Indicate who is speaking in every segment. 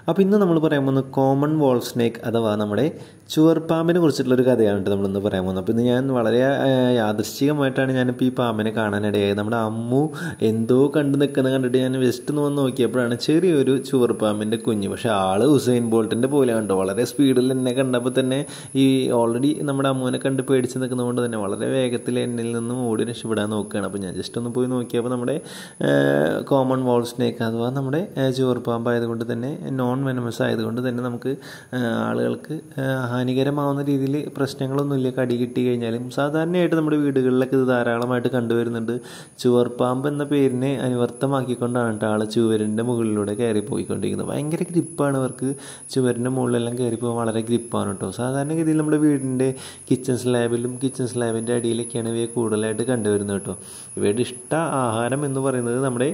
Speaker 1: അപ്പോൾ ഇന്ന് നമ്മൾ പറയാൻ പോകുന്നത് കോമൺ വോൾ സ്നേക്ക് അഥവാ നമ്മുടെ ചുവർപ്പാമ്പിനെ കുറിച്ചിട്ടുള്ളൊരു കഥയാണ് കേട്ടോ നമ്മളിന്ന് പറയാൻ പോകുന്നത് അപ്പോൾ ഇന്ന് ഞാൻ വളരെ ആ, യാദൃശ്ചികമായിട്ടാണ് ഞാനിപ്പോൾ ഈ പാമ്പിനെ കാണാനിടയായത് നമ്മുടെ അമ്മു എന്തോ കണ്ടു നിൽക്കുന്ന കണ്ടിട്ട് ഞാൻ ജസ്റ്റ് ഒന്ന് വന്ന് നോക്കിയപ്പോഴാണ് ചെറിയൊരു ചുവർപ്പാമ്പിൻ്റെ കുഞ്ഞ് പക്ഷേ ആള് ഹുസൈൻ ബോൾട്ടിൻ്റെ പോലെ കണ്ടോ വളരെ സ്പീഡിൽ എന്നെ കണ്ടപ്പോൾ തന്നെ ഈ ഓൾറെഡി നമ്മുടെ അമ്മുവിനെ കണ്ട് പേടിച്ച് നിൽക്കുന്നതുകൊണ്ട് തന്നെ വളരെ വേഗത്തിൽ എന്നിൽ നിന്നും ഓടി രക്ഷപ്പെടാൻ നോക്കുകയാണ് അപ്പോൾ ഞാൻ ജസ്റ്റ് ഒന്ന് പോയി നോക്കിയപ്പോൾ നമ്മുടെ കോമൺ വോൾ സ്നേക്ക് അഥവാ നമ്മുടെ ചുവർപ്പാമ്പ് ആയതുകൊണ്ട് തന്നെ നോൺ വെനമസ് ആയതുകൊണ്ട് തന്നെ നമുക്ക് ആ, ആളുകൾക്ക് ആ, ഹാനികരമാവുന്ന രീതിയിൽ പ്രശ്നങ്ങളൊന്നുമില്ല കടി കിട്ടി കഴിഞ്ഞാലും സാധാരണയായിട്ട് നമ്മുടെ വീടുകളിലൊക്കെ ഇത് ധാരാളമായിട്ട് കണ്ടുവരുന്നുണ്ട് ചുവർപ്പാമ്പ് എന്ന പേരിനെ അനുവർത്തമാക്കിക്കൊണ്ടാണ് കേട്ടോ ആൾ ചുവരിൻ്റെ മുകളിലൂടെ കയറി പോയിക്കൊണ്ടിരിക്കുന്നത് ഭയങ്കര ഗ്രിപ്പാണ് അവർക്ക് ചുവരിൻ്റെ മുകളിലെല്ലാം കയറി പോകാൻ വളരെ ഗ്രിപ്പാണ് കേട്ടോ സാധാരണഗതിയിൽ നമ്മുടെ വീടിൻ്റെ കിച്ചൺ സ്ലാബിലും കിച്ചൺ സ്ലാബിൻ്റെ അടിയിലൊക്കെയാണ് ഇവയെ കൂടുതലായിട്ട് കണ്ടുവരുന്നത് കേട്ടോ ഇവയുടെ ഇഷ്ട ആഹാരം എന്ന് പറയുന്നത് നമ്മുടെ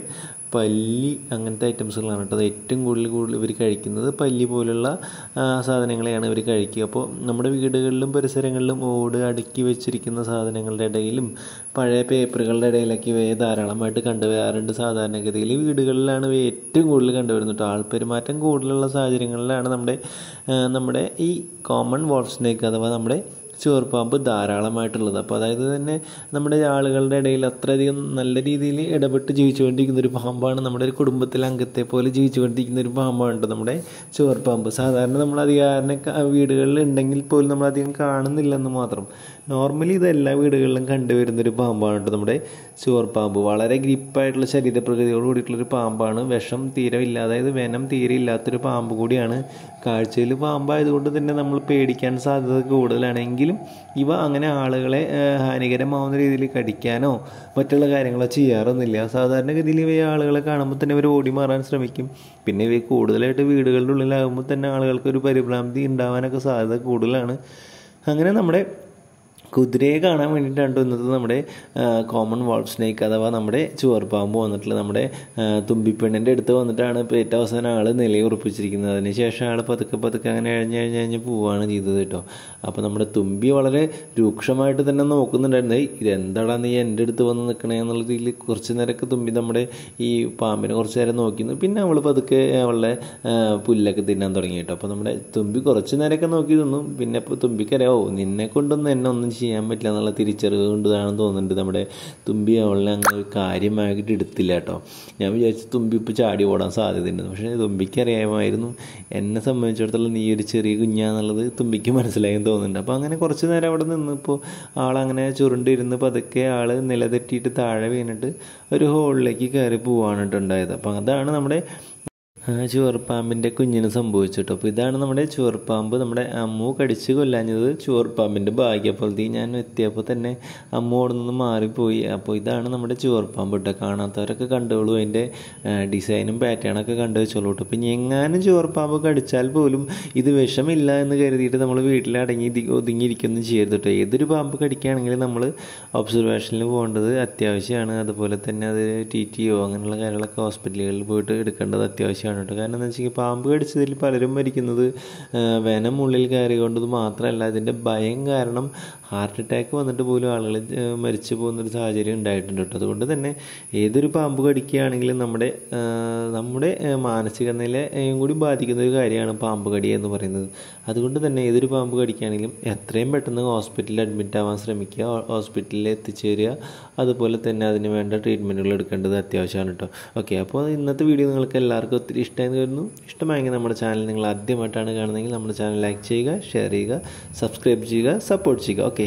Speaker 1: പല്ലി അങ്ങനത്തെ ഐറ്റംസുകളാണ് കേട്ടോ അത് ഏറ്റവും കൂടുതൽ കൂടുതൽ ഇവർ കഴിക്കുന്നത് പല്ലി പോലുള്ള ആ, സാധനങ്ങളെയാണ് ഇവർ കഴിക്കുക അപ്പോൾ നമ്മുടെ വീടുകളിലും പരിസരങ്ങളിലും ഓട് അടുക്കി വെച്ചിരിക്കുന്ന സാധനങ്ങളുടെ ഇടയിലും പഴയ പേപ്പറുകളുടെ ഇടയിലൊക്കെ ഇവയെ ധാരാളമായിട്ട് കണ്ടുവരാറുണ്ട് സാധാരണഗതിയിൽ വീടുകളിലാണ് ഇവ ഏറ്റവും കൂടുതൽ കണ്ടുവരുന്നത് കേട്ടോ ആൾപ്പെരുമാറ്റം കൂടുതലുള്ള സാഹചര്യങ്ങളിലാണ് നമ്മുടെ ആ, നമ്മുടെ ഈ കോമൺ വോൾ സ്നേക്ക് അഥവാ നമ്മുടെ ചുവർപ്പാമ്പ് ധാരാളമായിട്ടുള്ളത് അപ്പോൾ അതായത് തന്നെ നമ്മുടെ ആളുകളുടെ ഇടയിൽ അത്രയധികം നല്ല രീതിയിൽ ഇടപെട്ട് ജീവിച്ചുകൊണ്ടിരിക്കുന്ന ഒരു പാമ്പാണ് നമ്മുടെ ഒരു കുടുംബത്തിലെ അംഗത്തെ പോലെ ജീവിച്ചുകൊണ്ടിരിക്കുന്ന ഒരു പാമ്പാണ് കേട്ടോ നമ്മുടെ ചുവർപ്പാമ്പ് സാധാരണ നമ്മൾ അധികാരനെ വീടുകളിൽ ഉണ്ടെങ്കിൽ പോലും നമ്മൾ അധികം കാണുന്നില്ലെന്ന് മാത്രം നോർമലി ഇത് എല്ലാ വീടുകളിലും കണ്ടുവരുന്ന ഒരു പാമ്പാണ് കേട്ടോ നമ്മുടെ ചുവർപ്പാമ്പ് വളരെ ഗ്രിപ്പായിട്ടുള്ള ശരീരപ്രകൃതിയോട് കൂടിയിട്ടുള്ളൊരു പാമ്പാണ് വിഷം തീരെ ഇല്ല അതായത് വെനം തീരെ ഇല്ലാത്തൊരു പാമ്പ് കൂടിയാണ് കാഴ്ചയിൽ പാമ്പായതുകൊണ്ട് തന്നെ നമ്മൾ പേടിക്കാൻ സാധ്യത കൂടുതലാണെങ്കിലും ഇവ അങ്ങനെ ആളുകളെ ആ, ഹാനികരമാവുന്ന രീതിയിൽ കടിക്കാനോ മറ്റുള്ള കാര്യങ്ങളോ ചെയ്യാറൊന്നുമില്ല സാധാരണഗതിയിൽ ഇവ ആളുകളെ കാണുമ്പോൾ തന്നെ ഇവർ ഓടി മാറാൻ ശ്രമിക്കും പിന്നെ ഇവ കൂടുതലായിട്ട് വീടുകളുടെ ഉള്ളിലാകുമ്പോൾ തന്നെ ആളുകൾക്ക് ഒരു പരിഭ്രാന്തി ഉണ്ടാവാനൊക്കെ സാധ്യത കൂടുതലാണ് അങ്ങനെ നമ്മുടെ കുതിരയെ കാണാൻ വേണ്ടിയിട്ടാണ് ട്ടോ ഇന്നത്തെ നമ്മുടെ കോമൺ വാൾഫ് സ്നേക്ക് അഥവാ നമ്മുടെ ചുവർപ്പാമ്പ് വന്നിട്ടുള്ള നമ്മുടെ ആ, തുമ്പിപ്പെണ്ണിൻ്റെ അടുത്ത് വന്നിട്ടാണ് ഇപ്പോൾ ഏറ്റവും അവസാനം ആൾ നിലയുറപ്പിച്ചിരിക്കുന്നത് അതിന് ശേഷം ആൾ പതുക്കെ പതുക്കെ അങ്ങനെ എഴഞ്ഞ് എഴഞ്ഞ് എഴഞ്ഞ് പോവുകയാണ് ചെയ്തത് കേട്ടോ അപ്പോൾ നമ്മുടെ തുമ്പി വളരെ രൂക്ഷമായിട്ട് തന്നെ നോക്കുന്നുണ്ടായിരുന്നു "ഏയ്, ഇതെന്താടാ നീ എൻ്റെ അടുത്ത് വന്ന് നിൽക്കണേ എന്നുള്ള രീതിയിൽ കുറച്ച് നേരമൊക്കെ തുമ്പി നമ്മുടെ ഈ പാമ്പിനെ കുറച്ച് നേരം നോക്കിയിരുന്നു പിന്നെ അവൾ പതുക്കെ അവളുടെ ആ, പുല്ലൊക്കെ തിന്നാൻ തുടങ്ങി കേട്ടോ അപ്പോൾ നമ്മുടെ തുമ്പി കുറച്ച് നേരമൊക്കെ നോക്കി നിന്നു പിന്നെ ഇപ്പോൾ തുമ്പിക്കറിയാം ഓ നിന്നെ കൊണ്ടൊന്നും എന്നെ ഒന്നും ചെയ്യാൻ പറ്റില്ല എന്നുള്ള തിരിച്ചറിവ് കൊണ്ടാണെന്ന് തോന്നുന്നുണ്ട് നമ്മുടെ തുമ്പി അവളെ അങ്ങനെ ഒരു കാര്യമായിട്ട് എടുത്തില്ല കേട്ടോ ഞാൻ വിചാരിച്ചു തുമ്പി ഇപ്പോൾ ചാടി ഓടാൻ സാധ്യതയുണ്ട് പക്ഷേ തുമ്പിക്ക് അറിയാമായിരുന്നു എന്നെ സംബന്ധിച്ചിടത്തോളം നീ ഒരു ചെറിയ കുഞ്ഞാന്നുള്ളത് തുമ്പിക്ക് മനസ്സിലായെന്ന് തോന്നുന്നുണ്ട് അപ്പോൾ അങ്ങനെ കുറച്ച് നേരം അവിടെ നിന്നപ്പോൾ ആളങ്ങനെ ചുരുണ്ടിരുന്ന് പതുക്കെ ആൾ നിലതെറ്റിയിട്ട് താഴെ വീണിട്ട് ഒരു ഹോളിലേക്ക് കയറി പോവാണ് കേട്ടോ ഉണ്ടായത് അപ്പോൾ അതാണ് നമ്മുടെ ആ, ചുവർപ്പാമ്പിൻ്റെ കുഞ്ഞിന് സംഭവിച്ചിട്ടോ അപ്പോൾ ഇതാണ് നമ്മുടെ ചുവർപ്പാമ്പ് നമ്മുടെ അമ്മു കടിച്ച് കൊല്ലാഞ്ഞത് ചുവർപ്പാമ്പിൻ്റെ ഭാഗ്യപ്പോഴത്തേ ഞാൻ എത്തിയപ്പോൾ തന്നെ അമ്മു അവിടെ നിന്ന് മാറിപ്പോയി അപ്പോൾ ഇതാണ് നമ്മുടെ ചുവർപ്പാമ്പ് കേട്ടോ കാണാത്തവരൊക്കെ കണ്ടോളൂ അതിൻ്റെ ഡിസൈനും പാറ്റേണൊക്കെ കണ്ടു വെച്ചോളൂ കേട്ടോ പിന്നെ എങ്ങാനും ചുവർപ്പാമ്പ് കടിച്ചാൽ പോലും ഇത് വിഷമില്ല എന്ന് കരുതിയിട്ട് നമ്മൾ വീട്ടിൽ അടങ്ങി ഇതി- ഒതുങ്ങിയിരിക്കൊന്നും ചെയ്യരുത് കേട്ടോ ഏതൊരു പാമ്പ് കടിക്കുകയാണെങ്കിലും നമ്മൾ ഒബ്സർവേഷനിൽ പോകേണ്ടത് അത്യാവശ്യമാണ് അതുപോലെ തന്നെ അത് ടി ടിയോ അങ്ങനെയുള്ള കാര്യങ്ങളൊക്കെ ഹോസ്പിറ്റലുകളിൽ പോയിട്ട് എടുക്കേണ്ടത് അത്യാവശ്യമാണ് കേട്ടോ കാരണം എന്താ വെച്ചാൽ പാമ്പ് കടിച്ചതിൽ പലരും മരിക്കുന്നത് ആ, വെനം ഉള്ളിൽ കയറിക്കൊണ്ടത് മാത്രമല്ല അതിൻ്റെ ഭയം കാരണം ഹാർട്ട് അറ്റാക്ക് വന്നിട്ട് പോലും ആളുകൾ ആ, മരിച്ചു പോകുന്നൊരു സാഹചര്യം ഉണ്ടായിട്ടുണ്ട് കേട്ടോ അതുകൊണ്ട് തന്നെ ഏതൊരു പാമ്പ് കടിക്കുകയാണെങ്കിലും നമ്മുടെ ആ, നമ്മുടെ ആ, മാനസിക നിലയും കൂടി ബാധിക്കുന്ന ഒരു കാര്യമാണ് പാമ്പ് കടി എന്ന് പറയുന്നത് അതുകൊണ്ട് തന്നെ ഏതൊരു പാമ്പ് കടിക്കുകയാണെങ്കിലും എത്രയും പെട്ടെന്ന് ഹോസ്പിറ്റലിൽ അഡ്മിറ്റ് ആവാൻ ശ്രമിക്കുക ഹോ- ഹോസ്പിറ്റലിൽ എത്തിച്ചേരുക അതുപോലെ തന്നെ അതിന് വേണ്ട ട്രീറ്റ്മെൻറ്റുകൾ എടുക്കേണ്ടത് അത്യാവശ്യമാണ് കേട്ടോ ഓക്കെ അപ്പോൾ ഇന്നത്തെ വീഡിയോ നിങ്ങൾക്ക് എല്ലാവർക്കും ഒത്തിരി ഇഷ്ടമായി വരുന്നു ഇഷ്ടമായെങ്കിൽ നമ്മുടെ ചാനൽ നിങ്ങൾ ആദ്യമായിട്ടാണ് കാണുന്നതെങ്കിൽ നമ്മുടെ ചാനൽ ലൈക്ക് ചെയ്യുക ഷെയർ ചെയ്യുക സബ്സ്ക്രൈബ് ചെയ്യുക സപ്പോർട്ട് ചെയ്യുക ഓക്കെ